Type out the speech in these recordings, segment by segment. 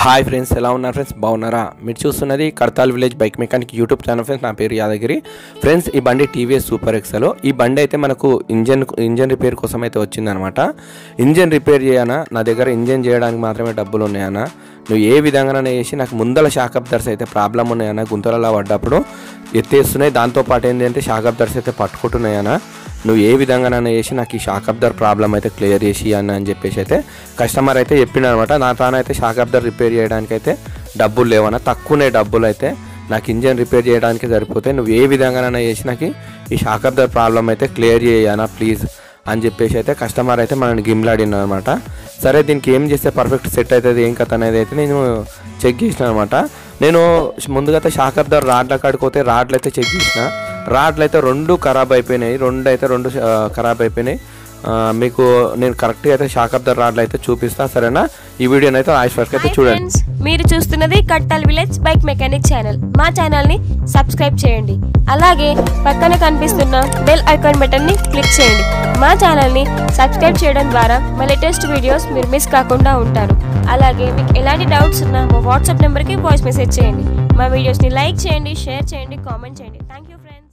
Hi friends ఎలా ఉన్నారు friends బాగున్నారా మీరు చూస్తున్నది Kadthal village bike mechanic YouTube channel friends నా పేరు యాదగిరి ఫ్రెండ్స్ ఈ బండి టీవీఎస్ సూపర్ ఎక్సెల్ ఈ బండి అయితే మనకు ఇంజన్ ఇంజన్ రిపేర్ కోసం అయితే వచ్చిందనమాట ఇంజన్ రిపేర్ చేయనా నా దగ్గర ఇంజన్ చేయడానికి మాత్రమే డబ్బులు ఉన్నాయన్నా నువ్వు ఏ విధంగానే చేసి నాకు ముందల షాక్ అబ్దర్స్ అయితే ప్రాబ్లం ఉన్నాయన్నా గుంతలలో పడ్డప్పుడు ఎత్తేస్తున్నాయి దాంతోపాటు ఏంటంటే షాక్ అబ్దర్స్ అయితే పట్టుకుంటున్నాయన్నా నువ్వు ఏ విధంగానైనా చేసి నాకు ఈ షాక్ అబ్దర్ ప్రాబ్లం అయితే క్లియర్ చేసి అని అని చెప్పేసి అయితే కస్టమర్ అయితే చెప్పిండు అనమాట నా తానైతే షాక్ అబ్దర్ రిపేర్ చేయడానికి అయితే డబ్బులు లేవన్నా తక్కువనే డబ్బులు అయితే నాకు ఇంజన్ రిపేర్ చేయడానికి సరిపోతే నువ్వు ఏ విధంగానైనా చేసి నాకు ఈ షాక్ అబ్దర్ ప్రాబ్లం అయితే క్లియర్ చేయనా ప్లీజ్ అని చెప్పేసి అయితే కస్టమర్ అయితే మనల్ని గిమ్లాడిన అనమాట సరే దీనికి ఏం చేస్తే పర్ఫెక్ట్ సెట్ అవుతుంది ఏం కథ అనేది అయితే నేను చెక్ చేసిన అనమాట నేను ముందుగా అయితే షాక్ అబ్దర్ రాడ్ల కాడికి పోతే రాడ్లు అయితే చెక్ చేసిన రాడ్లు అయితే రెండు ఖరాబ్ అయిపోయినాయి రెండు అయితే రెండు ఆ, ఖరాబ్ అయిపోయినాయి ఆ, మీకు నేను కరెక్ట్గా అయితే షాక్ అబ్దర్ రాడ్లు అయితే చూపిస్తా సరేనా ఈ వీడియోని అయితే లాస్ట్ వరకు అయితే హాయ్ చూడండి ఫ్రెండ్స్ మీరు చూస్తున్నది Kadthal village bike mechanic channel మా ఛానల్ ని సబ్స్క్రైబ్ చేయండి అలాగే పక్కన కనిపిస్తున్న బెల్ ఐకాన్ బటన్ ని క్లిక్ చేయండి మా ఛానల్ ని సబ్స్క్రైబ్ చేయడం ద్వారా మా లేటెస్ట్ వీడియోస్ మీరు మిస్ కాకుండా ఉంటారు అలాగే మీకు ఎలాంటి డౌట్స్ ఉన్నా మా వాట్సాప్ నెంబర్కి వాయిస్ మెసేజ్ చేయండి మా వీడియోస్ని లైక్ చేయండి షేర్ చేయండి కామెంట్ చేయండి థ్యాంక్ యూ ఫ్రెండ్స్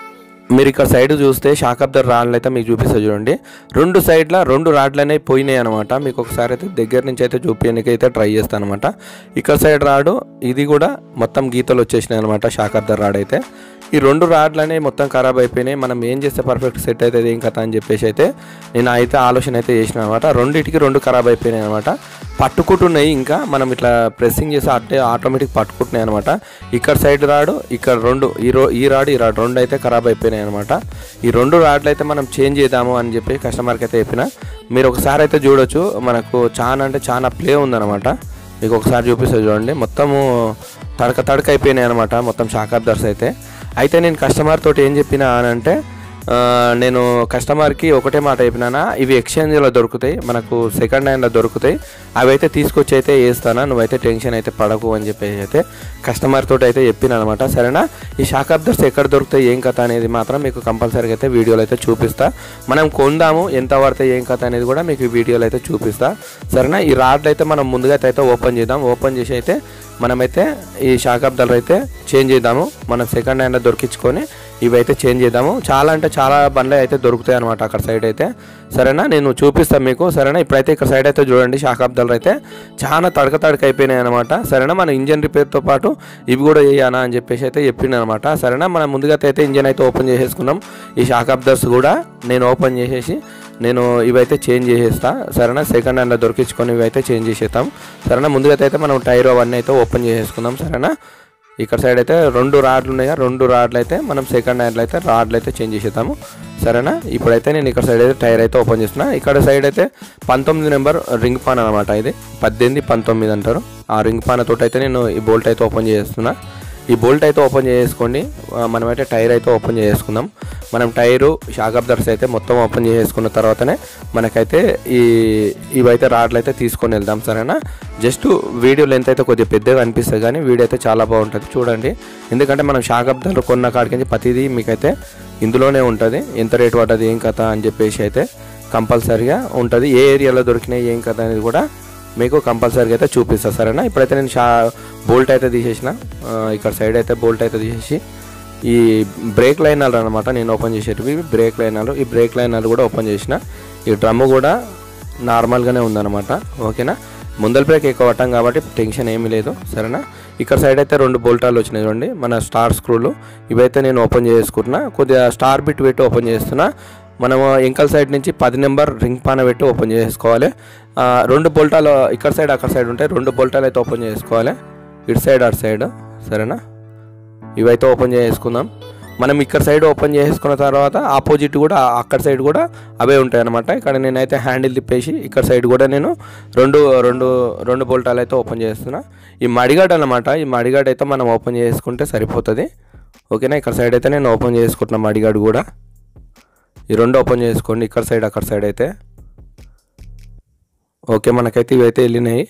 మీరు ఇక్కడ సైడ్ చూస్తే షాక్ అబ్దర్ రాడ్లు అయితే మీకు చూపిస్తా చూడండి రెండు సైడ్ల రెండు రాడ్లు అనేవి పోయినాయి అనమాట మీకు ఒకసారి అయితే దగ్గర నుంచి అయితే చూపించడానికి అయితే ట్రై చేస్తాను అనమాట ఇక్కడ సైడ్ రాడు ఇది కూడా మొత్తం గీతలు వచ్చేసినాయి అనమాట షాక్ అబ్దర్ రాడ్ అయితే ఈ రెండు రాడ్లు అనేవి మొత్తం ఖరాబ్ అయిపోయినాయి మనం ఏం చేస్తే పర్ఫెక్ట్ సెట్ అవుతుంది ఏం కథ అని చెప్పేసి అయితే నేను అయితే ఆలోచన అయితే చేసిన అనమాట రెండింటికి రెండు ఖరాబ్ అయిపోయినాయి అనమాట పట్టుకుంటున్నాయి ఇంకా మనం ఇట్లా ప్రెస్సింగ్ చేసి అట్టే ఆటోమేటిక్ పట్టుకుంటున్నాయి అనమాట ఇక్కడ సైడ్ రాడు ఇక్కడ రెండు ఈ రో ఈ రాడు ఈ రాడు రెండు అయితే ఖరాబ్ అయిపోయినాయి అనమాట ఈ రెండు రాడ్లు అయితే మనం చేంజ్ చేద్దాము అని చెప్పి కస్టమర్కి అయితే చెప్పిన మీరు ఒకసారి అయితే చూడొచ్చు మనకు చాలా అంటే చాలా ప్లే ఉందన్నమాట మీకు ఒకసారి చూపిస్తే చూడండి మొత్తము తడక తడక అయిపోయినాయి అనమాట మొత్తం షాకాబ్దర్స్ అయితే అయితే నేను కస్టమర్ తోటి ఏం చెప్పినా అని అంటే ఆ, నేను కస్టమర్కి ఒకటే మాట చెప్పినానా ఇవి ఎక్స్చేంజ్లో దొరుకుతాయి మనకు సెకండ్ హ్యాండ్లో దొరుకుతాయి అవి అయితే తీసుకొచ్చి అయితే వేస్తానా నువ్వైతే టెన్షన్ అయితే పడకు అని చెప్పేసి అయితే కస్టమర్ తోటి అయితే చెప్పిన అనమాట సరేనా ఈ షాక్ అబ్దర్స్ ఎక్కడ దొరుకుతాయి ఏం కథ అనేది మాత్రం మీకు కంపల్సరీగా అయితే వీడియోలో అయితే చూపిస్తా మనం కొందాము ఎంత పడతాయి ఏం కథ అనేది కూడా మీకు ఈ వీడియోలో అయితే చూపిస్తా సరేనా ఈ రాడ్లు అయితే మనం ముందుగా అయితే ఓపెన్ చేద్దాం ఓపెన్ చేసి అయితే మనమైతే ఈ షాక్ అబ్దర్లు అయితే చేంజ్ చేద్దాము మనం సెకండ్ హ్యాండ్ దొరికించుకొని ఇవి అయితే చేంజ్ చేద్దాము చాలా అంటే చాలా బండ్లు అయితే దొరుకుతాయి అనమాట అక్కడ సైడ్ అయితే సరేనా నేను చూపిస్తాను మీకు సరేనా ఇప్పుడైతే ఇక్కడ సైడ్ అయితే చూడండి షాక్ అబ్దల్ అయితే చాలా తడక తడక అయిపోయినాయి అనమాట సరేనా మన ఇంజన్ రిపేర్తో పాటు ఇవి కూడా చేయాలా అని చెప్పేసి అయితే చెప్పింది అనమాట సరేనా మనం ముందుగా అయితే ఇంజన్ అయితే ఓపెన్ చేసేసుకున్నాం ఈ షాక్ అబ్దర్స్ కూడా నేను ఓపెన్ చేసేసి నేను ఇవైతే చేంజ్ చేసేస్తా సరేనా సెకండ్ హ్యాండ్లో దొరికించుకొని ఇవైతే చేంజ్ చేసేస్తాం సరేనా ముందుగా అయితే మనం టైర్ అవన్నీ అయితే ఓపెన్ చేసేసుకుందాం సరేనా ఇక్కడ సైడ్ అయితే రెండు రాడ్లు ఉన్నాయి కదా, రెండు రాడ్లు అయితే మనం సెకండ్ హ్యాండ్లో అయితే రాడ్లు అయితే చేంజ్ చేసేద్దాము సరేనా ఇప్పుడైతే నేను ఇక్కడ సైడ్ అయితే టైర్ అయితే ఓపెన్ చేస్తున్నా ఇక్కడ సైడ్ అయితే పంతొమ్మిది నెంబర్ రింగ్ పాన్ అనమాట ఇది పద్దెనిమిది పంతొమ్మిది అంటారు ఆ రింగ్ పాన్ తోటి అయితే నేను ఈ బోల్ట్ అయితే ఓపెన్ చేస్తున్నా ఈ బోల్ట్ అయితే ఓపెన్ చేసుకోండి ఆ, మనమైతే టైర్ అయితే ఓపెన్ చేసుకుందాం మనం టైరు షాక్ అబ్దర్స్ అయితే మొత్తం ఓపెన్ చేసుకున్న తర్వాతనే మనకైతే ఈ ఇవైతే రాడ్లు అయితే తీసుకొని వెళ్దాం సరేనా జస్ట్ వీడియో లెంత్ అయితే కొద్దిగా పెద్దగా అనిపిస్తుంది కానీ వీడియో అయితే చాలా బాగుంటుంది చూడండి ఎందుకంటే మనం షాక్ అబ్దర్లు కొన్న కాడికి ప్రతిదీ మీకైతే ఇందులోనే ఉంటుంది ఎంత రేటు పడ్డది ఏం కథ అని చెప్పేసి అయితే కంపల్సరీగా ఉంటుంది ఏ ఏరియాలో దొరికినాయి ఏం కథ అనేది కూడా మీకు కంపల్సరీగా అయితే చూపిస్తా సరేనా ఇప్పుడైతే నేను షా బోల్ట్ అయితే తీసేసిన ఆ, ఇక్కడ సైడ్ అయితే బోల్ట్ అయితే తీసేసి ఈ బ్రేక్ లైనర్లు అనమాట నేను ఓపెన్ చేసేటివి బ్రేక్ లైనర్లు ఈ బ్రేక్ లైనర్లు కూడా ఓపెన్ చేసిన ఈ డ్రమ్ము కూడా నార్మల్గానే ఉందన్నమాట ఓకేనా ముందల బ్రేక్ ఎక్కువ పట్టాం కాబట్టి టెన్షన్ ఏమీ లేదు సరేనా ఇక్కడ సైడ్ అయితే రెండు బోల్టాలు వచ్చినాయి చూడండి మన స్టార్ స్క్రూలు ఇవైతే నేను ఓపెన్ చేసుకుంటున్నా కొద్దిగా స్టార్ బిట్ పెట్టి ఓపెన్ చేస్తున్నా మనము ఎంకల్ సైడ్ నుంచి పది నెంబర్ రింగ్ పాన పెట్టి ఓపెన్ చేసుకోవాలి ఆ, రెండు బోల్టాలు ఇక్కడ సైడ్ అక్కడ సైడ్ ఉంటాయి రెండు బోల్టాలు అయితే ఓపెన్ చేసుకోవాలి ఇటు సైడ్ అటు సైడ్ సరేనా ఇవైతే ఓపెన్ చేసుకుందాం మనం ఇక్కడ సైడ్ ఓపెన్ చేసుకున్న తర్వాత ఆపోజిట్ కూడా అక్కడ సైడ్ కూడా అవే ఉంటాయి అనమాట ఇక్కడ నేనైతే హ్యాండిల్ తిప్పేసి ఇక్కడ సైడ్ కూడా నేను రెండు రెండు రెండు బోల్టాలు అయితే ఓపెన్ చేస్తున్నా ఈ మడిగాడ్ అనమాట ఈ మడిగాడ్ అయితే మనం ఓపెన్ చేసుకుంటే సరిపోతుంది ఓకేనా ఇక్కడ సైడ్ అయితే నేను ఓపెన్ చేసుకుంటున్నా మడిగాడ్ కూడా ఈ రెండు ఓపెన్ చేసుకోండి ఇక్కడ సైడ్ అక్కడ సైడ్ అయితే ఓకే మనకైతే ఇవైతే వెళ్ళినాయి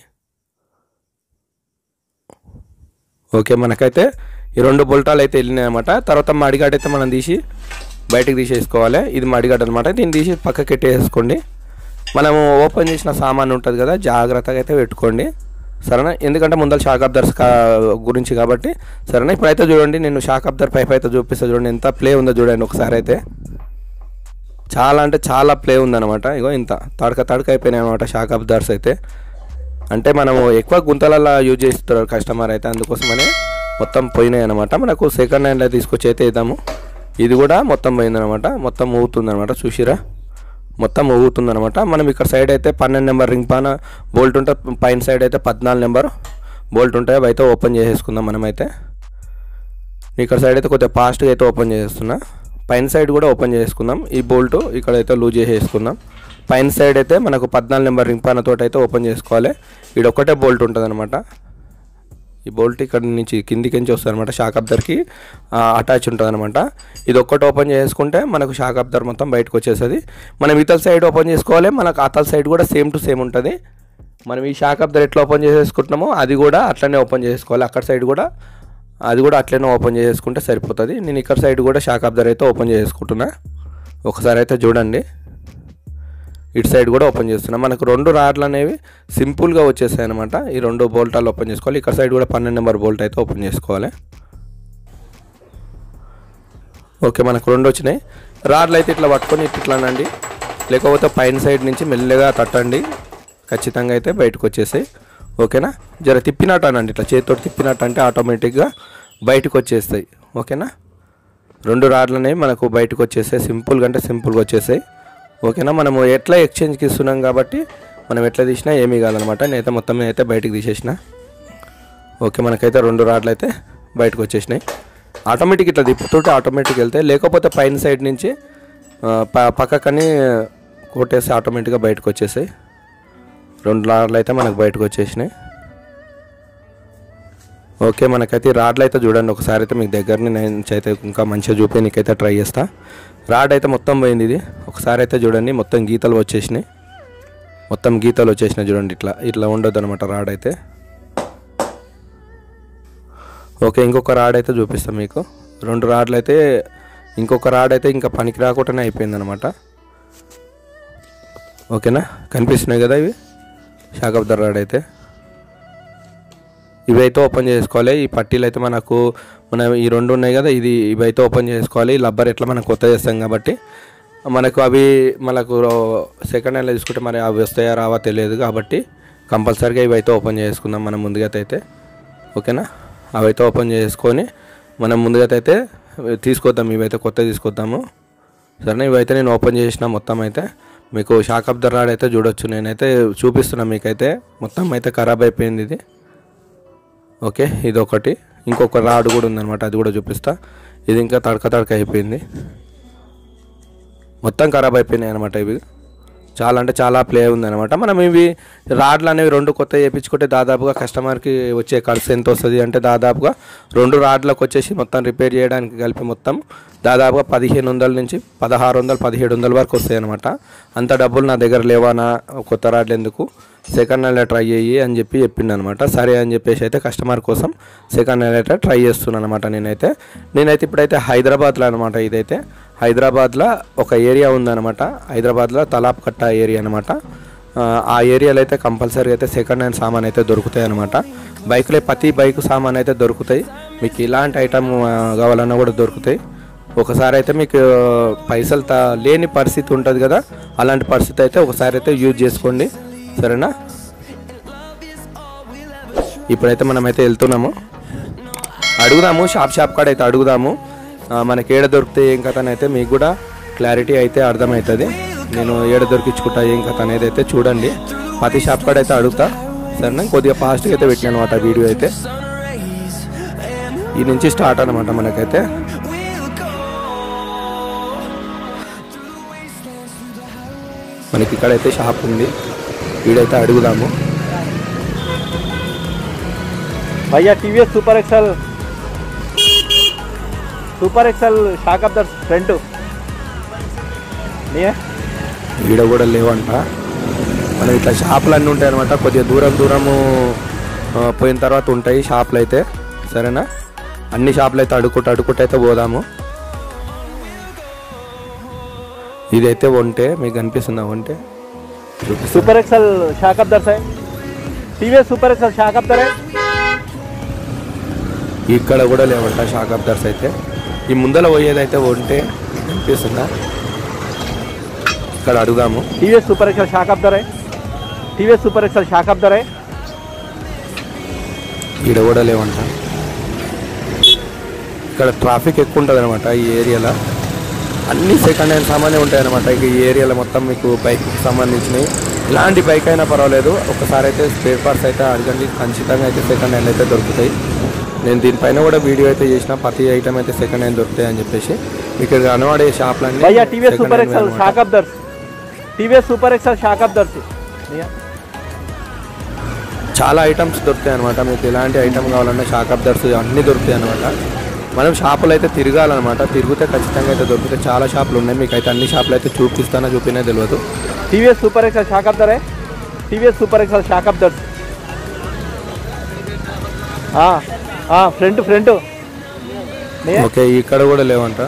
ఓకే మనకైతే ఈ రెండు బొల్టాలు అయితే వెళ్ళినాయి అనమాట తర్వాత మడిగాడ్ అయితే మనం తీసి బయటకు తీసేసుకోవాలి ఇది మడిగడ్డ అనమాట దీన్ని తీసి పక్కకి పెట్టేసుకోండి మనము ఓపెన్ చేసిన సామాన్ ఉంటుంది కదా జాగ్రత్తగా అయితే పెట్టుకోండి సరేనా ఎందుకంటే ముందర షాక్ అబ్దర్స్ కా గురించి కాబట్టి సరేనా ఇప్పుడైతే చూడండి నేను షాక్ అబ్దర్ పైప్ అయితే చూపిస్తా చూడండి ఎంత ప్లే ఉందో చూడండి ఒకసారి అయితే చాలా అంటే చాలా ప్లే ఉందన్నమాట ఇగో ఇంత తడక తడక అయిపోయినాయి అనమాట షాక్ అబ్దర్స్ అయితే అంటే మనము ఎక్కువ గుంతలలో యూజ్ చేస్తున్నారు కస్టమర్ అయితే అందుకోసమనే మొత్తం పోయినాయి అనమాట మనకు సెకండ్ హ్యాండ్లో తీసుకొచ్చి అయితే ఇద్దాము ఇది కూడా మొత్తం పోయిందనమాట మొత్తం ఊగుతుందనమాట చూసిరా మొత్తం ఊగుతుందనమాట మనం ఇక్కడ సైడ్ అయితే పన్నెండు నెంబర్ రింగ్ పాన బోల్ట్ ఉంటే పైన సైడ్ అయితే పద్నాలుగు నెంబర్ బోల్ట్ ఉంటాయి అవి అయితే ఓపెన్ చేసేసుకుందాం మనమైతే ఇక్కడ సైడ్ అయితే కొద్దిగా ఫాస్ట్గా అయితే ఓపెన్ చేస్తున్నా పైన సైడ్ కూడా ఓపెన్ చేసుకుందాం ఈ బోల్ట్ ఇక్కడైతే లూజ్ చేసేసుకుందాం పైన సైడ్ అయితే మనకు పద్నాలుగు నెంబర్ రింగ్ పాన తోటి అయితే ఓపెన్ చేసుకోవాలి ఇక్కడ ఒక్కటే బోల్ట్ ఉంటుంది అనమాట ఈ బోల్ట్ ఇక్కడ నుంచి కిందికి నుంచి వస్తుంది అనమాట షాక్ అబ్దర్కి అటాచ్ ఉంటుంది అనమాట ఇది ఒక్కటి ఓపెన్ చేసుకుంటే మనకు షాక్ అబ్దర్ మొత్తం బయటకు వచ్చేస్తుంది మనం ఇతల సైడ్ ఓపెన్ చేసుకోవాలి మనకు అతల సైడ్ కూడా సేమ్ టు సేమ్ ఉంటుంది మనం ఈ షాక్ అబ్దర్ ఎట్లా ఓపెన్ చేసేసుకుంటున్నామో అది కూడా అట్లనే ఓపెన్ చేసుకోవాలి అక్కడ సైడ్ కూడా అది కూడా అట్లనే ఓపెన్ చేసుకుంటే సరిపోతుంది నేను ఇక్కడ సైడ్ కూడా షాక్ అబ్దర్ అయితే ఓపెన్ చేసుకుంటున్నా ఒకసారి అయితే చూడండి ఇటు సైడ్ కూడా ఓపెన్ చేస్తున్నా మనకు రెండు రాడ్లు అనేవి సింపుల్గా వచ్చేసాయి అనమాట ఈ రెండు బోల్టాలు ఓపెన్ చేసుకోవాలి ఇక్కడ సైడ్ కూడా పన్నెండు నెంబర్ బోల్ట్ అయితే ఓపెన్ చేసుకోవాలి ఓకే మనకు రెండు వచ్చినాయి రాడ్లు అయితే ఇట్లా పట్టుకొని ఇట్లా ఇట్లానండి లేకపోతే పైన సైడ్ నుంచి మెల్లగా తట్టండి ఖచ్చితంగా అయితే బయటకు వచ్చేసాయి ఓకేనా జర తిప్పినట్టు అనండి ఇట్లా చేతితో తిప్పినట్టు అంటే ఆటోమేటిక్గా బయటకు వచ్చేస్తాయి ఓకేనా రెండు రాడ్లు అనేవి మనకు బయటకు వచ్చేసాయి సింపుల్గా అంటే సింపుల్గా వచ్చేసాయి ఓకేనా మనము ఎట్లా ఎక్స్చేంజ్కి ఇస్తున్నాం కాబట్టి మనం ఎట్లా తీసినా ఏమీ కాదనమాట నేనైతే మొత్తం నేనైతే బయటకు తీసేసిన ఓకే మనకైతే రెండు రాడ్లు అయితే బయటకు వచ్చేసినాయి ఆటోమేటిక్ ఇట్లా తిప్పుతుంటే ఆటోమేటిక్ వెళ్తాయి లేకపోతే పైన సైడ్ నుంచి ఆ, ప- పక్కకని కొట్టేసి ఆటోమేటిక్గా బయటకు వచ్చేసాయి రెండు రాడ్లు అయితే మనకు బయటకు వచ్చేసినాయి ఓకే మనకైతే ఈ రాడ్లు అయితే చూడండి ఒకసారి అయితే మీకు దగ్గర నుంచి అయితే ఇంకా మంచిగా చూపి నీకైతే ట్రై చేస్తా రాడ్ అయితే మొత్తం పోయింది ఇది ఒకసారి అయితే చూడండి మొత్తం గీతలు వచ్చేసినాయి మొత్తం గీతలు వచ్చేసినాయి చూడండి ఇట్లా ఇట్లా ఉండొద్దు అనమాట రాడ్ అయితే ఓకే ఇంకొక రాడ్ అయితే చూపిస్తాం మీకు రెండు రాడ్లు అయితే ఇంకొక రాడ్ అయితే ఇంకా పనికి రాకుండానే అయిపోయింది అనమాట ఓకేనా కనిపిస్తున్నాయి కదా ఇవి షాకబ్దర్ రాడ్ అయితే ఇవి అయితే ఓపెన్ చేసుకోవాలి ఈ పట్టీలు అయితే మనకు మన ఈ రెండు ఉన్నాయి కదా ఇది ఇవి అయితే ఓపెన్ చేసుకోవాలి ఈ లబ్బర్ ఎట్లా మనం కొత్త చేస్తాం కాబట్టి మనకు అవి మనకు సెకండ్ హ్యాండ్లో తీసుకుంటే మరి అవి వస్తాయా రావా తెలియదు కాబట్టి కంపల్సరీగా ఇవి అయితే ఓపెన్ చేసుకుందాం మనం ముందుగా అయితే ఓకేనా అవి అయితే ఓపెన్ చేసుకొని మనం ముందుగా అయితే తీసుకొద్దాం ఇవైతే కొత్త తీసుకొద్దాము సరే ఇవైతే నేను ఓపెన్ చేసిన మొత్తం అయితే మీకు షాక్ ఆఫ్ ద రాడ్ అయితే చూడొచ్చు నేనైతే చూపిస్తున్నా మీకైతే మొత్తం అయితే ఖరాబ్ అయిపోయింది ఇది ఓకే ఇది ఒకటి ఇంకొక రాడ్ కూడా ఉందన్నమాట అది కూడా చూపిస్తా ఇది ఇంకా తడక తడక అయిపోయింది మొత్తం ఖరాబ్ అయిపోయినాయి అనమాట ఇవి చాలా అంటే చాలా ప్లే ఉందన్నమాట మనం ఇవి రాడ్లు అనేవి రెండు కొత్త చేయించుకుంటే దాదాపుగా కస్టమర్కి వచ్చే ఖర్చు ఎంత వస్తుంది అంటే దాదాపుగా రెండు రాడ్లకు వచ్చేసి మొత్తం రిపేర్ చేయడానికి కలిపి మొత్తం దాదాపుగా పదిహేను వందల నుంచి పదహారు వందలు పదిహేడు వందల వరకు వస్తాయి అనమాట అంత డబ్బులు నా దగ్గర లేవానా కొత్త రాడ్లు ఎందుకు సెకండ్ హ్యాండ్ ట్రై చేయి అని చెప్పి చెప్పిండు అనమాట సరే అని చెప్పేసి అయితే కస్టమర్ కోసం సెకండ్ హ్యాండ్ అయితే ట్రై చేస్తున్నాను అనమాట నేనైతే నేనైతే ఇప్పుడైతే హైదరాబాద్లో అనమాట ఇదైతే హైదరాబాద్లో ఒక ఏరియా ఉందన్నమాట హైదరాబాద్లో తలాప్ కట్ట ఏరియా అనమాట ఆ ఏరియాలో అయితే కంపల్సరీ అయితే సెకండ్ హ్యాండ్ సామాన్ అయితే దొరుకుతాయి అనమాట బైక్లో ప్రతి బైక్ సామాన్ అయితే దొరుకుతాయి మీకు ఇలాంటి ఐటమ్ కావాలన్నా కూడా దొరుకుతాయి ఒకసారి అయితే మీకు పైసలు త లేని పరిస్థితి ఉంటుంది కదా అలాంటి పరిస్థితి అయితే ఒకసారి అయితే యూజ్ చేసుకోండి సరేనా ఇప్పుడైతే మనమైతే వెళ్తున్నాము అడుగుదాము షాప్ షాప్ కాడ అయితే అడుగుదాము ఆ, మనకి ఏడ దొరికితే ఏం కథ అని అయితే మీకు కూడా క్లారిటీ అయితే అర్థమవుతుంది నేను ఏడ దొరికించుకుంటా ఏం కథ అనేది అయితే చూడండి ప్రతి షాప్ కాడ అయితే అడుగుతా సరేనా కొద్దిగా ఫాస్ట్గా అయితే పెట్టిన అనమాట వీడియో అయితే ఈ నుంచి స్టార్ట్ అనమాట మనకైతే మనకి ఇక్కడైతే షాప్ ఉంది వీడైతే అడుగుదాము भैया TVS super XL super XL shock అప్ ద ఫ్రంట్ నీ ఈడ కూడా లేవంట మనం ఇట్లా షాపులు అన్నీ ఉంటాయి అనమాట కొద్దిగా దూరం దూరము ఆ, పోయిన తర్వాత ఉంటాయి షాపులు అయితే సరేనా అన్ని షాపులు అయితే అడుక్కుంటూ అడుక్కుంటూ అయితే పోదాము ఇదైతే ఒంటే మీకు కనిపిస్తుందా ఒంటే చూపిస్తా सुपर एक्सल షాక్ అప్ దర్ sir TVS super XL shock అప్తారే ఇక్కడ కూడా లేవంట షాక్ అబ్దర్స్ అయితే ఈ ముందర పోయేదైతే ఉంటే కనిపిస్తుందా ఇక్కడ అడుగుదాము టీవీఎస్ సూపర్ ఎక్సెల్ షాక్ అప్తారే టీవీఎస్ సూపర్ ఎక్సెల్ షాక్ అప్తారే ఈడ కూడా లేవంట ఇక్కడ ట్రాఫిక్ ఎక్కువ ఉంటుంది అనమాట ఈ ఏరియాలో అన్ని సెకండ్ హ్యాండ్ సామాన్లు ఉంటాయి అనమాట ఇక ఈ ఏరియాలో మొత్తం మీకు బైక్కి సంబంధించినవి ఎలాంటి బైక్ అయినా పర్వాలేదు ఒకసారి అయితే స్పేర్ పార్ట్స్ అయితే అడగండి ఖచ్చితంగా అయితే సెకండ్ హ్యాండ్ అయితే దొరుకుతాయి నేను దీనిపైన కూడా వీడియో అయితే చేసిన ప్రతి ఐటమ్ అయితే సెకండ్ హ్యాండ్ దొరుకుతాయి అని చెప్పేసి ఇక్కడ కనబడే షాప్లన్నీ భయ్యా TVS second super hand XL అన్నమాట. Shock absorbers TVS super XL shock absorbers చాలా ఐటమ్స్ దొరుకుతాయి అనమాట మీకు ఎలాంటి ఐటమ్ కావాలన్నా షాక్ అబ్దర్స్ అన్నీ దొరుకుతాయి అనమాట మనం షాపులు అయితే తిరగాలన్నమాట తిరిగితే ఖచ్చితంగా అయితే దొరుకుతాయి చాలా షాపులు ఉన్నాయి మీకు అయితే అన్ని షాపులు అయితే చూపిస్తానో చూపినా తెలియదు టీవీఎస్ సూపర్ ఎక్సెల్ షాక్ అప్తారే TVS super XL shock absorbers front front okay ఇక్కడ కూడా లేవంట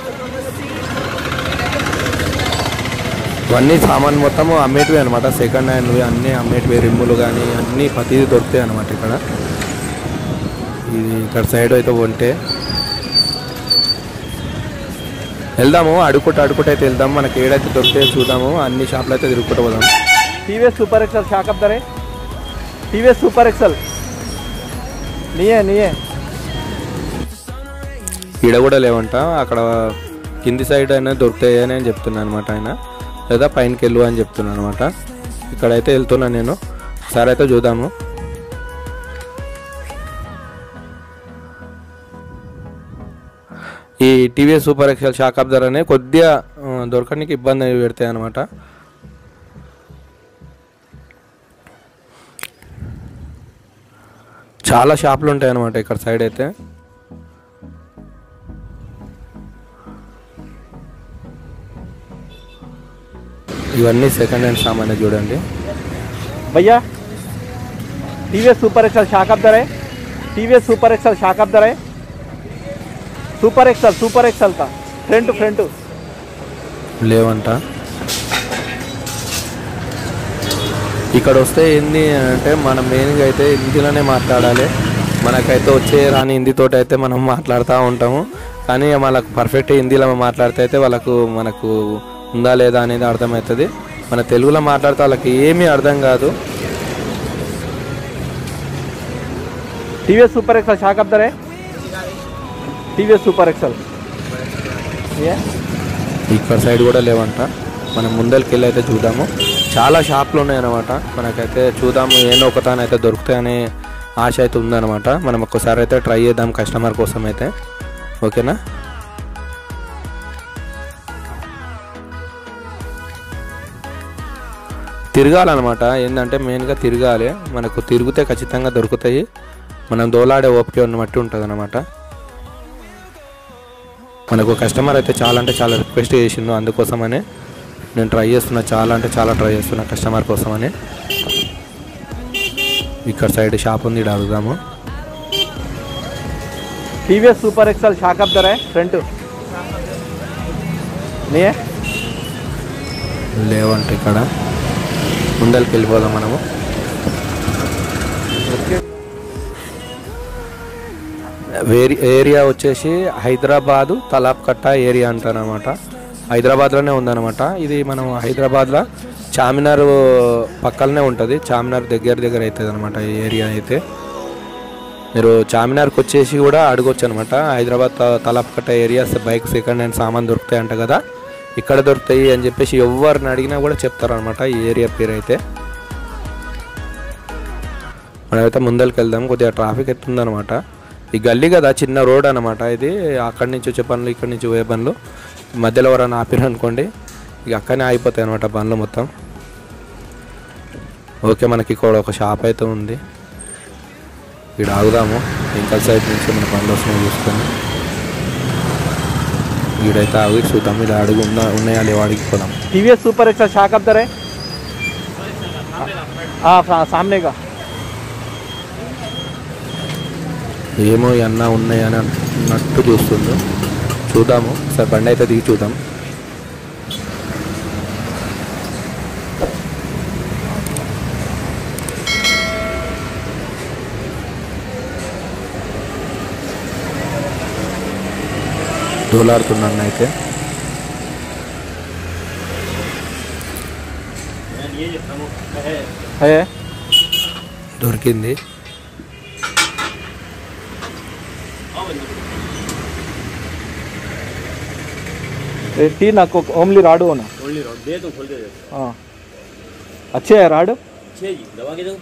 ఇవన్నీ సామాన్ మొత్తం అమ్మేటివి అనమాట సెకండ్ హ్యాండ్ అన్నీ అమ్మేటివి రిమ్ములు కానీ అన్నీ ప్రతిదీ దొరుకుతాయి అనమాట ఇక్కడ ఇది ఇక్కడ సైడ్ అయితే ఉంటే వెళ్దాము అడుగుకుంటూ అడుగుకుంటూ అయితే వెళ్దాం మనకి ఏడైతే దొరికితే చూద్దాము అన్ని షాపులు అయితే తిరుగుకుంటూ పోదాం టీవీఎస్ సూపర్ ఎక్సెల్ షాక్ అప్తారే టీవీఎస్ సూపర్ ఎక్సెల్ నీయే నీయే ఈడ కూడా లేవంట అక్కడ కింది సైడ్ అయినా దొరుకుతాయి అని నేను చెప్తున్నాను అనమాట ఆయన లేదా పైనకి వెళ్ళు అని చెప్తున్నాను అనమాట ఇక్కడైతే వెళ్తున్నాను నేను ఒకసారి అయితే చూద్దాము ఈ TVS super XL shock absorber అనే కొద్దిగా ఆ, దొరకడానికి ఇబ్బంది పెడతాయి అనమాట చాలా షాపులు ఉంటాయి అనమాట ఇక్కడ సైడ్ అయితే ఇవన్నీ సెకండ్ హ్యాండ్ సామాన్లు చూడండి भैया टीवीएस सुपर एक्सल शाक अप है टीवीएस सुपर एक्सल शाक अप है सुपर एक्सल सुपर एक्सल का फ्रंट फ्रंट లేవంట ఇక్కడ వస్తే ఏంది అంటే మనం మెయిన్గా అయితే హిందీలోనే మాట్లాడాలి మనకైతే వచ్చే రాని హిందీతోటి అయితే మనం మాట్లాడుతూ ఉంటాము కానీ వాళ్ళకు పర్ఫెక్ట్ హిందీలో మాట్లాడితే అయితే వాళ్ళకు మనకు ఉందా లేదా అనేది అర్థమవుతుంది మన తెలుగులో మాట్లాడితే వాళ్ళకి ఏమీ అర్థం కాదు टीवीएस सुपर एक्सल शाक अप है टीवीएस सुपर एक्सल ये ఇక్కడ సైడ్ కూడా లేవంట మనం ముందరికి వెళ్ళి అయితే చూద్దాము చాలా షాపులు ఉన్నాయన్నమాట మనకైతే చూద్దాము ఏదో ఒక తానైతే దొరుకుతాయనే ఆశ అయితే ఉందన్నమాట మనం ఒక్కసారి అయితే ట్రై చేద్దాం కస్టమర్ కోసం అయితే ఓకేనా తిరగాలన్నమాట ఏంటంటే మెయిన్గా తిరగాలి మనకు తిరిగితే ఖచ్చితంగా దొరుకుతాయి మనం దోలాడే ఓపిక బట్టి ఉంటుంది అనమాట మనకు కస్టమర్ అయితే చాలా అంటే చాలా రిక్వెస్ట్ చేసిండు అందుకోసమని నేను ట్రై చేస్తున్నా చాలా అంటే చాలా ట్రై చేస్తున్నా కస్టమర్ కోసమని ఇక్కడ సైడ్ షాప్ ఉంది ఇక్కడ అడుగుదాము टीवीएस सुपर एक्सल शाक अप है फ्रंट नहीं है లేవంట ఇక్కడ ముందరికి వెళ్ళిపోదాం మనము వేరి ఏరియా వచ్చేసి హైదరాబాదు తలాబ్కట్ట ఏరియా అంటారనమాట హైదరాబాద్లోనే ఉందన్నమాట ఇది మనం హైదరాబాద్లో చామినార్ పక్కలనే ఉంటుంది చామినార్ దగ్గర దగ్గర అవుతుంది అనమాట ఈ ఏరియా అయితే మీరు చామినార్కి వచ్చేసి కూడా అడగొచ్చు అనమాట హైదరాబాద్ త- Talabkatta areas bike second hand సామాన్ దొరుకుతాయి అంట కదా ఇక్కడ దొరుకుతాయి అని చెప్పేసి ఎవరిని అడిగినా కూడా చెప్తారనమాట ఈ ఏరియా పేరు అయితే మనమైతే ముందరికి వెళ్దాం కొద్దిగా ట్రాఫిక్ ఎత్తుందనమాట ఈ గల్లీ కదా చిన్న రోడ్ అనమాట ఇది అక్కడి నుంచి వచ్చే పనులు ఇక్కడి నుంచి పోయే పనులు మధ్యలో ఎవరైనా ఆపిరు అనుకోండి ఇక అక్కడనే ఆగిపోతాయి అనమాట పనులు మొత్తం ఓకే మనకి ఇక్కడ ఒక షాప్ అయితే ఉంది ఇక్కడ ఆగుదాము ఇంకా సైడ్ నుంచి మన పనులు వస్తున్నాయి చూసుకొని ఈడైతే ఆగి చూద్దాం ఇలా అడుగు ఉన్నా ఉన్నాయా లేవా అడిగిపోదాం टीवीएस सुपर एक्सल शाक अप है हाँ सा- सामने का ఏమో ఈ అన్న ఉన్నాయని అన్నట్టు చూస్తుండు చూద్దాము సరే బండి అయితే దిగి చూద్దాం దోలాడుతున్నాను అయితే है దొరికింది ये तीन आपको ओमली राडू होना ओनली रॉड दे दो खोल के दे दो हाँ अच्छे है राडू छः जी दवा के दो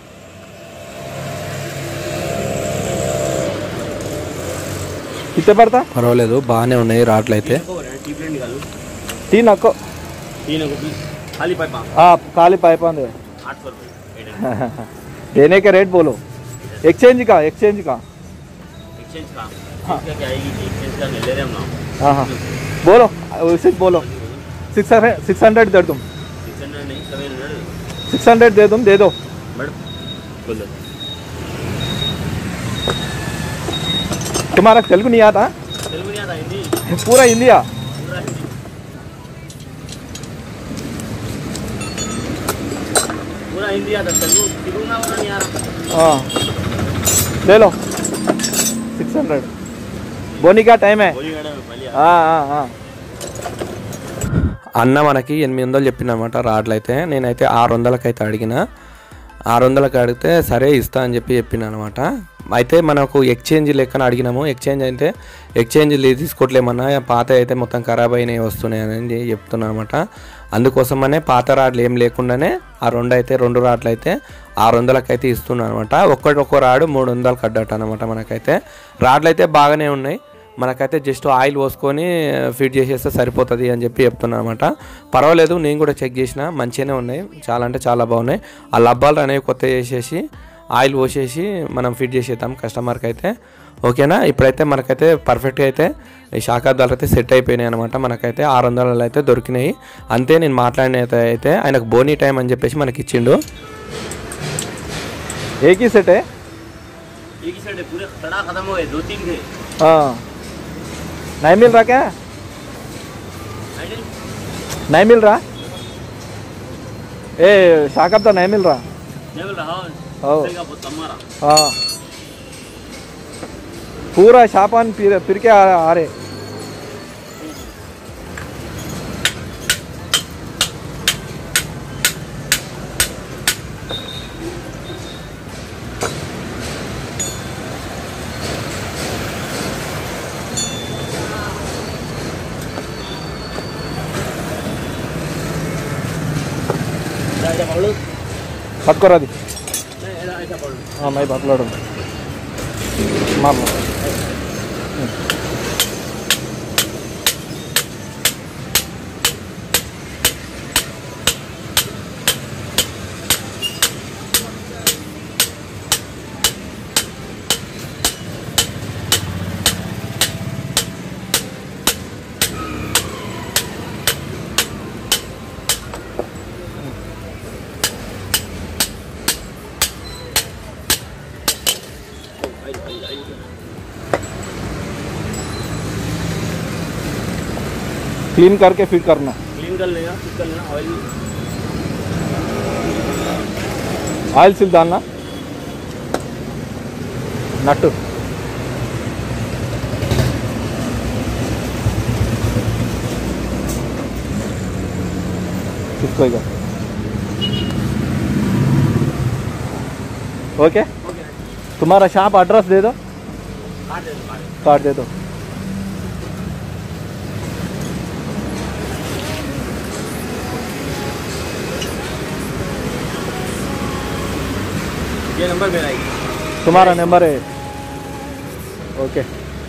कितने पड़ता పర్వాలేదు బాగానే ఉన్నాయి రాట్లు అయితే टी प्लेट निकालो तीन आपको तीन को भी खाली पाइप हाँ काली पाइप दे आठ सौ रुपये देने के रेट बोलो एक्सचेंज का एक्सचेंज का एक्सचेंज का इसका क्या आएगी एक्सचेंज का ले ले रहे हम ना हाँ हाँ बोलो उसे बोलो सिक्स हंड्रेड सिक्स हंड्रेड दे तुम सिक्स हंड्रेड नहीं सेवन हंड्रेड सिक्स हंड्रेड दे तुम दे दो मैडम खोल दो तुम्हारा तेलुगु नहीं आता तेलुगु नहीं आता हिंदी पूरा हिंदी आ पूरा हिंदी पूरा हिंदी आता तेलुगु तेलुगु ना वाला नहीं आ रहा हाँ ले लो सिक्स हंड्रेड बोनी का टाइम है बोली मैडम पहले हाँ हाँ हाँ అన్న మనకి ఎనిమిది వందలు చెప్పిన అనమాట రాడ్లు అయితే నేనైతే ఆరు వందలకి అయితే అడిగిన ఆరు వందలకి అడిగితే సరే ఇస్తా అని చెప్పి చెప్పిన అనమాట అయితే మనకు ఎక్స్చేంజ్ లెక్కన అడిగినాము ఎక్స్చేంజ్ అయితే ఎక్స్చేంజ్ లే తీసుకోవట్లేమన్నా పాత అయితే మొత్తం ఖరాబ్ అయినాయి వస్తున్నాయి అని చెప్తున్నాను అనమాట అందుకోసమనే పాత రాడ్లు ఏం లేకుండానే ఆ రెండు అయితే రెండు రాడ్లు అయితే ఆరు వందలకి అయితే ఇస్తున్నాను అనమాట ఒక్కటి ఒక్కో రాడు మూడు వందలు కడ్డట అనమాట మనకైతే రాడ్లు అయితే బాగానే ఉన్నాయి మనకైతే జస్ట్ ఆయిల్ పోసుకొని ఫిట్ చేసేస్తే సరిపోతుంది అని చెప్పి చెప్తున్నాను అనమాట పర్వాలేదు నేను కూడా చెక్ చేసిన మంచిగానే ఉన్నాయి చాలా అంటే చాలా బాగున్నాయి ఆ లబ్బాలు అనేవి కొత్త చేసేసి ఆయిల్ పోసేసి మనం ఫిట్ చేసేద్దాం కస్టమర్కి అయితే ఓకేనా ఇప్పుడైతే మనకైతే పర్ఫెక్ట్గా అయితే ఈ శాఖాబ్దాలు అయితే సెట్ అయిపోయినాయి అనమాట మనకైతే ఆరు వందలు అయితే దొరికినాయి అంతే నేను మాట్లాడిన అయితే ఆయనకు బోనీ టైం అని చెప్పేసి మనకి ఇచ్చిండు एक ही सेट है एक ही साइड पूरे तड़ा खत्म हो गए दो तीन थे हाँ नहीं मिल रहा क्या आइडियल नहीं मिल रहा ए शाकब तो नहीं मिल रहा नहीं मिल रहा ओ। सेल का बहुत कम आ रहा हाँ पूरा शापान फिर फिर के आ, आ रहे ऐसा पकड़ लो పట్టుకోరా అది नहीं ऐसा ऐसा पकड़ लो ఆ, మై పక్కలాడు మా क्लीन करके फिट करना क्लीन कर लेगा फिट कर लेना ऑयल ఆయిల్ సిల్ దాన్నా నట్టు इसको इधर ओके तुम्हारा शॉप एड्रेस दे दो काट दे दो, काट दे कार्ड दे दो दो। ये नंबर मेरा है तुम्हारा नंबर है ओके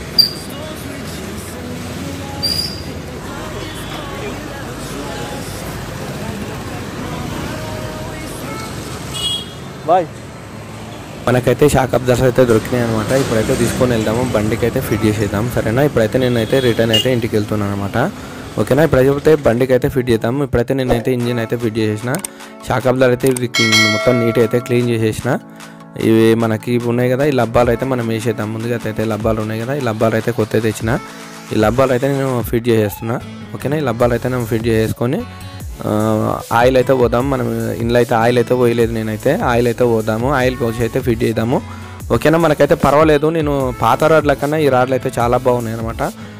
बाय మనకైతే షాక్ అబ్జర్స్ అయితే దొరికినాయి అనమాట ఇప్పుడైతే తీసుకొని వెళ్దాము బండికి అయితే ఫిట్ చేసేద్దాం సరేనా ఇప్పుడైతే నేనైతే రిటర్న్ అయితే ఇంటికి వెళ్తున్నాను అనమాట ఓకేనా ఇప్పుడైతే బండికి అయితే ఫిట్ చేద్దాం ఇప్పుడైతే నేనైతే ఇంజిన్ అయితే ఫిట్ చేసేసిన షాక్ అబ్జర్ అయితే ఇది క్లీన్- మొత్తం నీట్ అయితే క్లీన్ చేసేసిన ఇవి మనకి ఇవి ఉన్నాయి కదా ఈ లబ్బాలు అయితే మనం వేసేద్దాం ముందుగా అయితే లబ్బాలు ఉన్నాయి కదా ఈ లబ్బాలు అయితే కొత్త తెచ్చిన ఈ లబ్బాలు అయితే నేను ఫిట్ చేసేస్తున్నా ఓకేనా ఈ లబ్బాలు అయితే నేను ఫిట్ చేసేసుకొని ఆ, ఆయిల్ అయితే పోదాం మనం ఇందులో అయితే ఆయిల్ అయితే పోయలేదు నేనైతే ఆయిల్ అయితే పోదాము ఆయిల్ పోసి అయితే ఫిట్ చేద్దాము ఓకేనా మనకైతే పర్వాలేదు నేను పాత రాడ్ల కన్నా ఈ రాడ్లు అయితే చాలా బాగున్నాయి అనమాట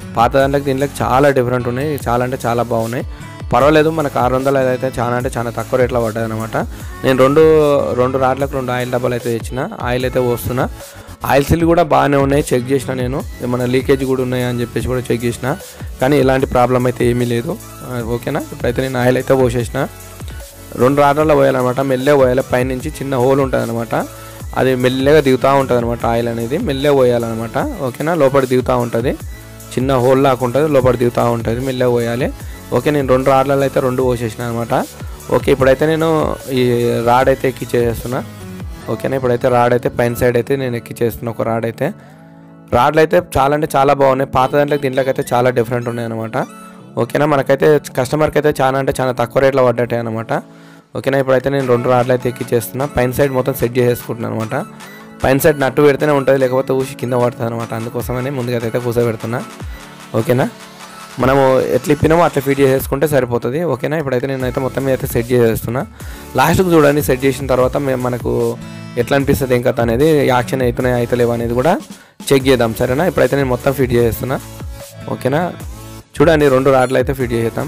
పాత దాంట్లోకి దీంట్లోకి చాలా డిఫరెంట్ ఉన్నాయి చాలా అంటే చాలా బాగున్నాయి పర్వాలేదు మనకు ఆరు వందలు అయితే చాలా అంటే చాలా తక్కువ రేట్లో పడ్డది అనమాట నేను రెండు రెండు రాట్లకు రెండు ఆయిల్ డబ్బాలు అయితే తెచ్చిన ఆయిల్ అయితే పోస్తున్నా ఆయిల్ సీల్ కూడా బాగానే ఉన్నాయి చెక్ చేసిన నేను ఏమైనా లీకేజ్ కూడా ఉన్నాయా అని చెప్పేసి కూడా చెక్ చేసిన కానీ ఎలాంటి ప్రాబ్లం అయితే ఏమీ లేదు ఆ, ఓకేనా ఇప్పుడైతే నేను ఆయిల్ అయితే పోసేసిన రెండు రాటల్లో పోయాలన్నమాట మెల్లగా పోయాలి పైనుంచి చిన్న హోల్ ఉంటుంది అనమాట అది మెల్లగా దిగుతూ ఉంటుంది అనమాట ఆయిల్ అనేది మెల్లగా పోయాలన్నమాట ఓకేనా లోపల దిగుతూ ఉంటుంది చిన్న హోల్ లాగా ఉంటుంది లోపల దిగుతూ ఉంటుంది మెల్లగా పోయాలి ఓకే నేను రెండు రాడ్లలో అయితే రెండు పోసేసిన అనమాట ఓకే ఇప్పుడైతే నేను ఈ రాడ్ అయితే ఎక్కిచ్చేస్తున్నా ఓకేనా ఇప్పుడైతే రాడ్ అయితే పైన సైడ్ అయితే నేను ఎక్కిచ్చేస్తున్నా ఒక రాడ్ అయితే రాడ్లు అయితే చాలా అంటే చాలా బాగున్నాయి పాత దాంట్లో దీంట్లోకి అయితే చాలా డిఫరెంట్ ఉన్నాయి అనమాట ఓకేనా మనకైతే కస్టమర్కి అయితే చాలా అంటే చాలా తక్కువ రేట్లో పడ్డట్టే అనమాట ఓకేనా ఇప్పుడైతే నేను రెండు రాడ్లు అయితే ఎక్కిచ్చేస్తున్నా పైన సైడ్ మొత్తం సెట్ చేసేసుకుంటున్నాను అనమాట పైన సైడ్ నట్టు పెడితేనే ఉంటుంది లేకపోతే ఊసి కింద పడుతుంది అనమాట అందుకోసమని ముందుగా అయితే కూర్చోబెడుతున్నా ఓకేనా మనము ఎట్లా ఇప్పినామో అట్లా ఫీడ్ చేసేసుకుంటే సరిపోతుంది ఓకేనా ఇప్పుడైతే నేనైతే మొత్తం మీద అయితే సెట్ చేసేస్తున్నా లాస్ట్కి చూడండి సెట్ చేసిన తర్వాత మేము మనకు ఎట్లా అనిపిస్తుంది ఏం కథ అనేది యాక్షన్ అవుతున్నాయి అవుతలేవు అనేది కూడా చెక్ చేద్దాం సరేనా ఇప్పుడైతే నేను మొత్తం ఫిట్ చేసేస్తున్నా ఓకేనా చూడండి రెండు రాడ్లు అయితే ఫిట్ చేసేద్దాం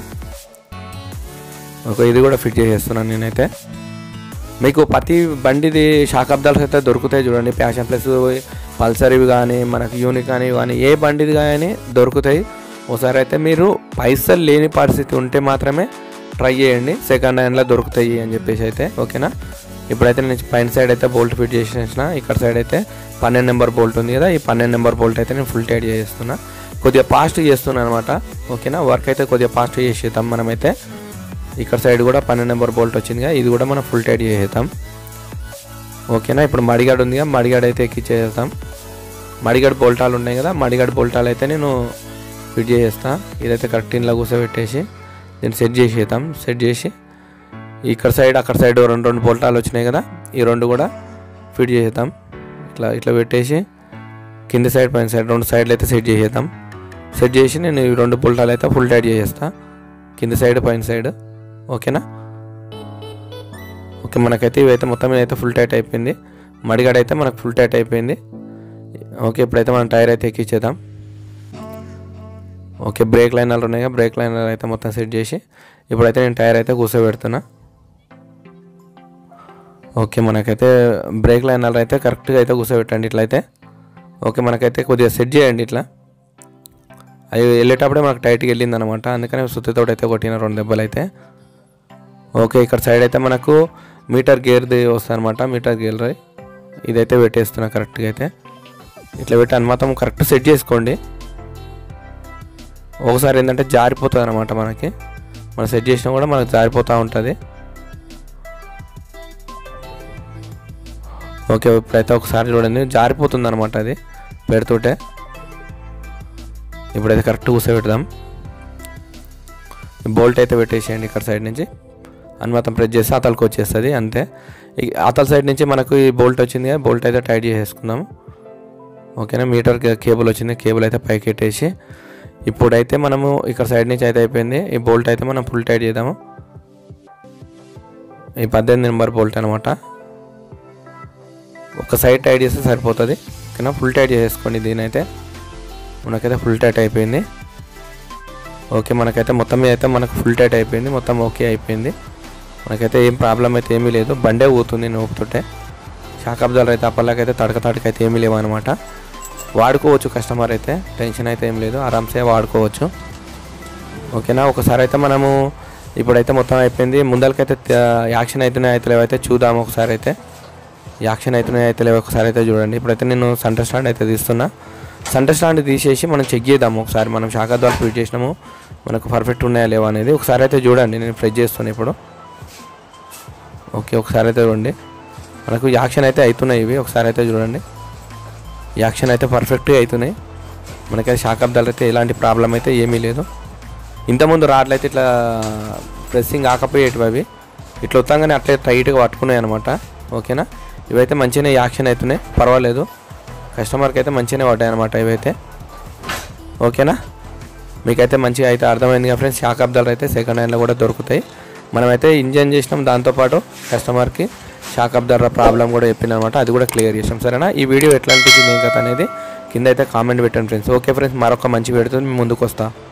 ఒక ఇది కూడా ఫిట్ చేసేస్తున్నాను నేనైతే మీకు ప్రతి బండిది షాక్ అబ్దాల్స్ అయితే దొరుకుతాయి చూడండి ప్యాషన్ ప్లస్ పల్సర్ ఇవి కానీ మనకు యూనిక్ కానీ ఇవి కానీ ఏ బండిది కానీ దొరుకుతాయి ఒకసారి అయితే మీరు పైసలు లేని పరిస్థితి ఉంటే మాత్రమే ట్రై చేయండి సెకండ్ హ్యాండ్లో దొరుకుతాయి అని చెప్పేసి అయితే ఓకేనా ఇప్పుడైతే నేను పైన సైడ్ అయితే బోల్ట్ ఫిట్ చేసేసిన ఇక్కడ సైడ్ అయితే పన్నెండు నెంబర్ బోల్ట్ ఉంది కదా ఈ పన్నెండు నెంబర్ బోల్ట్ అయితే నేను ఫుల్ టైట్ చేస్తున్నా కొద్దిగా ఫాస్ట్ చేస్తున్నాను అనమాట ఓకేనా వర్క్ అయితే కొద్దిగా ఫాస్ట్ చేసేద్దాం మనమైతే ఇక్కడ సైడ్ కూడా పన్నెండు నెంబర్ బోల్ట్ వచ్చిందిగా ఇది కూడా మనం ఫుల్ టైట్ చేసేద్దాం ఓకేనా ఇప్పుడు మడిగాడు ఉందిగా మడిగాడు అయితే ఎక్కిచ్చేస్తాం మడిగాడు బోల్టాలు ఉన్నాయి కదా మడిగాడు బోల్టాలు అయితే నేను ఫిట్ చేసేస్తా ఇదైతే కరెక్ట్ ఇంట్లో కూర్చోబెట్టేసి దీన్ని సెట్ చేసేద్దాం సెట్ చేసి ఇక్కడ సైడ్ అక్కడ సైడ్ రెండు రెండు బోల్టాలు వచ్చినాయి కదా ఈ రెండు కూడా ఫిట్ చేసేద్దాం ఇట్లా ఇట్లా పెట్టేసి కింది సైడ్ పైన సైడ్ రెండు సైడ్లు అయితే సెట్ చేసేద్దాం సెట్ చేసి నేను ఈ రెండు బోల్టాలు అయితే ఫుల్ టైట్ చేసేస్తా కింది సైడ్ పైన సైడ్ ఓకేనా ఓకే మనకైతే ఇవైతే మొత్తం మీద అయితే ఫుల్ టైట్ అయిపోయింది మడిగాడ అయితే మనకు ఫుల్ టైట్ అయిపోయింది ఓకే ఇప్పుడైతే మనం టైర్ అయితే ఎక్కించేద్దాం ఓకే బ్రేక్ లైనర్లు ఉన్నాయి కదా బ్రేక్ లైనర్ అయితే మొత్తం సెట్ చేసి ఇప్పుడైతే నేను టైర్ అయితే కూర్చోబెడుతున్నా ఓకే మనకైతే బ్రేక్ లైనర్ అయితే కరెక్ట్గా అయితే కూర్చోబెట్టండి ఇట్లయితే ఓకే మనకైతే కొద్దిగా సెట్ చేయండి ఇట్లా అవి వెళ్ళేటప్పుడే మనకు టైట్గా వెళ్ళింది అనమాట అందుకని సుత్తితోటి అయితే కొట్టిన రెండు దెబ్బలు అయితే ఓకే ఇక్కడ సైడ్ అయితే మనకు మీటర్ గేర్ది వస్తుంది అనమాట మీటర్ గేర్ రై ఇదైతే పెట్టేస్తున్నా కరెక్ట్గా అయితే ఇట్లా పెట్టి అనుమాతం కరెక్ట్ సెట్ చేసుకోండి ఒకసారి ఏంటంటే జారిపోతుంది అనమాట మనకి మనం సెట్ చేసినా కూడా మనకు జారిపోతూ ఉంటుంది ఓకే ఇప్పుడైతే ఒకసారి చూడండి జారిపోతుంది అనమాట అది పెడుతుంటే ఇప్పుడైతే కరెక్ట్ కూర్చోబెడదాం బోల్ట్ అయితే పెట్టేసేయండి ఇక్కడ సైడ్ నుంచి అని మొత్తం ప్రెస్ చేస్తే అతలకు వచ్చేస్తుంది అంతే ఈ అతల సైడ్ నుంచి మనకు ఈ బోల్ట్ వచ్చింది కదా బోల్ట్ అయితే టైట్ చేసేసుకుందాం ఓకేనా మీటర్ కేబుల్ వచ్చింది కేబుల్ అయితే పైకి పెట్టేసి ఇప్పుడైతే మనము ఇక్కడ సైడ్ నుంచి అయితే అయిపోయింది ఈ బోల్ట్ అయితే మనం ఫుల్ టైట్ చేద్దాము ఈ పద్దెనిమిది నెంబర్ బోల్ట్ అనమాట ఒక సైడ్ టైట్ చేస్తే సరిపోతుంది ఓకేనా ఫుల్ టైట్ చేసేసుకోండి దీని అయితే మనకైతే ఫుల్ టైట్ అయిపోయింది ఓకే మనకైతే మొత్తం మీద అయితే మనకు ఫుల్ టైట్ అయిపోయింది మొత్తం ఓకే అయిపోయింది మనకైతే ఏం ప్రాబ్లం అయితే ఏమీ లేదు బండే ఊతుంది నోపుతుంటే షాక్ అబ్జాలు అయితే అప్పటికైతే తడక తడక అయితే ఏమీ లేవు అనమాట వాడుకోవచ్చు కస్టమర్ అయితే టెన్షన్ అయితే ఏం లేదు ఆరామ్సే వాడుకోవచ్చు ఓకేనా ఒకసారి అయితే మనము ఇప్పుడైతే మొత్తం అయిపోయింది ముందరికైతే త- యాక్షన్ అవుతున్నాయి అయితే లేవైతే చూద్దాము ఒకసారి అయితే యాక్షన్ అవుతున్నాయి అయితే లేవు ఒకసారి అయితే చూడండి ఇప్పుడైతే నేను సెంటర్ స్టాండ్ అయితే తీస్తున్నా సెంటర్ స్టాండ్ తీసేసి మనం చెక్ చేద్దాము ఒకసారి మనం శాఖ ద్వారా ఫిట్ చేసినాము మనకు పర్ఫెక్ట్ ఉన్నాయా లేవా అనేది ఒకసారి అయితే చూడండి నేను ఫ్రెష్ చేస్తాను ఇప్పుడు ఓకే ఒకసారి అయితే చూడండి మనకు యాక్షన్ అయితే అవుతున్నాయి ఇవి ఒకసారి అయితే చూడండి యాక్షన్ అయితే పర్ఫెక్ట్గా అవుతున్నాయి మనకైతే షాక్ అబ్దాలు అయితే ఎలాంటి ప్రాబ్లం అయితే ఏమీ లేదు ఇంతకుముందు రాడ్లు అయితే ఇట్లా ప్రెస్సింగ్ కాకపోయేటివి అవి ఇట్లా వస్తాగానే అట్లే టైట్గా పట్టుకున్నాయి అనమాట ఓకేనా ఇవైతే మంచిగానే యాక్షన్ అవుతున్నాయి పర్వాలేదు కస్టమర్కి అయితే మంచిగానే పడ్డాయి అనమాట ఇవైతే ఓకేనా మీకైతే మంచిగా అయితే అర్థమైంది కదా ఫ్రెండ్స్ షాక్ అబ్దాలు అయితే సెకండ్ హ్యాండ్లో కూడా దొరుకుతాయి మనమైతే ఇంజన్ చేసినాం దాంతోపాటు కస్టమర్కి షాక్ అబ్దాల ప్రాబ్లం కూడా చెప్పిన అనమాట అది కూడా క్లియర్ చేసాం సరేనా ఈ వీడియో ఎట్లా అనిపించింది ఏం కథ అనేది కింద అయితే కామెంట్ పెట్టండి ఫ్రెండ్స్ ఓకే ఫ్రెండ్స్ మరొక మంచి పెడుతుంది ముందుకు వస్తా